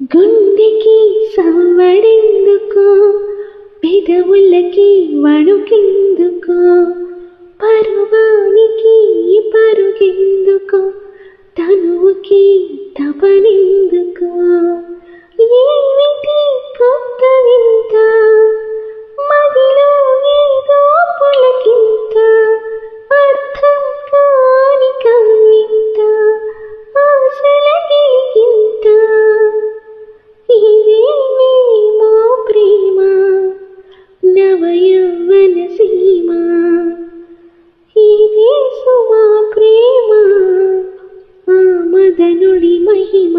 గుండెకి సవ్వడెందుకో పెదవులకి వణుకెందుకో పరువానికి పరుగెందుకో తనువుకి తపనెందుకో ఏమిటి కొత్త వింత మదిలో ఏదో పులకింత అర్థం కాని కవింత ఆశల గిలిగింత ఇదేమేమో ప్రేమ నవయవ్వన సీమ ఇదే సుమా ప్రేమ ఆ మదనుడి మహిమ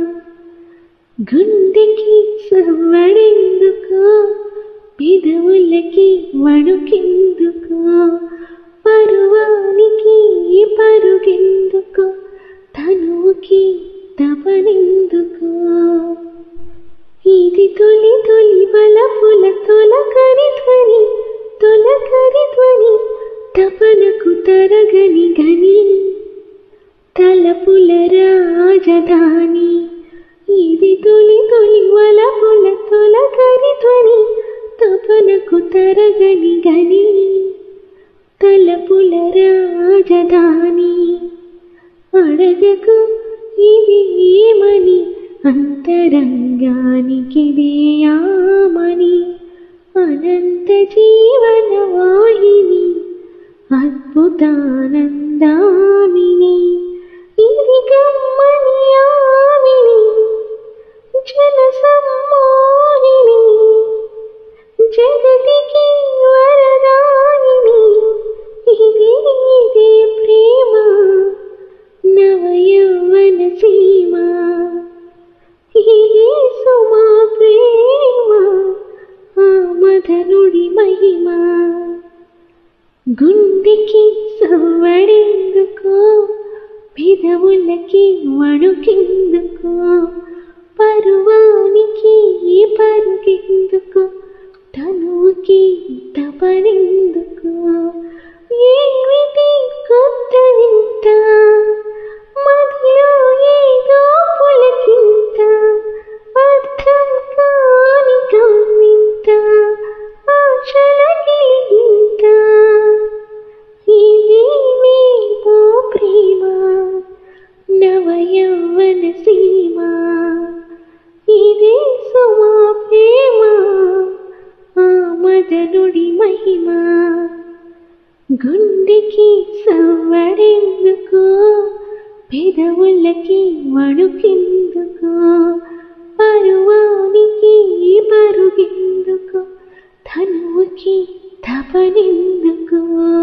గుండెకి సవ్వడెందుకో పెదవులకి వణుకెందుకో పరువానికి పరుగెందుకో తనువుకి తపనెందుకో ఇది తొలి తొలి బలపుల తొలకరి ధ్వని తొలకరి ధ్వని తపనకు తరగని గని తలపుల రాజధాని ఇది తొలి తొలి వలపుల తొలకరి ధ్వని తపనకు తరగని గని తలపుల రాజధాని అడగకు ఇది ఏమని అంతరంగానికి దేయామని అనంత జీవన వాహిని అద్భుతానందామిని ఇది గమ్మని ఆమిని జన సమ్మోహిని జగతికి వరదాయిని ఇది ఇదే ప్రేమ నవయౌవన సీమ ఇదే సుమా ప్రేమ ఆ మధనుడి మహిమ గుండెకి సవ్వడెందుకో పెదవులకి వణుకెందుకో పరువానికి పరుగెందుకో తనువుకి తపనెందుకో ఏమిటి కొత్త వింత మదిలో ఏదో పులకింత అర్థం కాని కమ్మింత ఆశల గిలిగింత ఇదేమేమో ప్రేమ నవయవ్వన సీమ ఇదే సుమా ప్రేమ ఆ మదనుడి మహిమ గుండెకి సవ్వడెందుకో పెదవులకి వణుకెందుకో పరువానికి పరుగెందుకో తనువుకి తపనెందుకో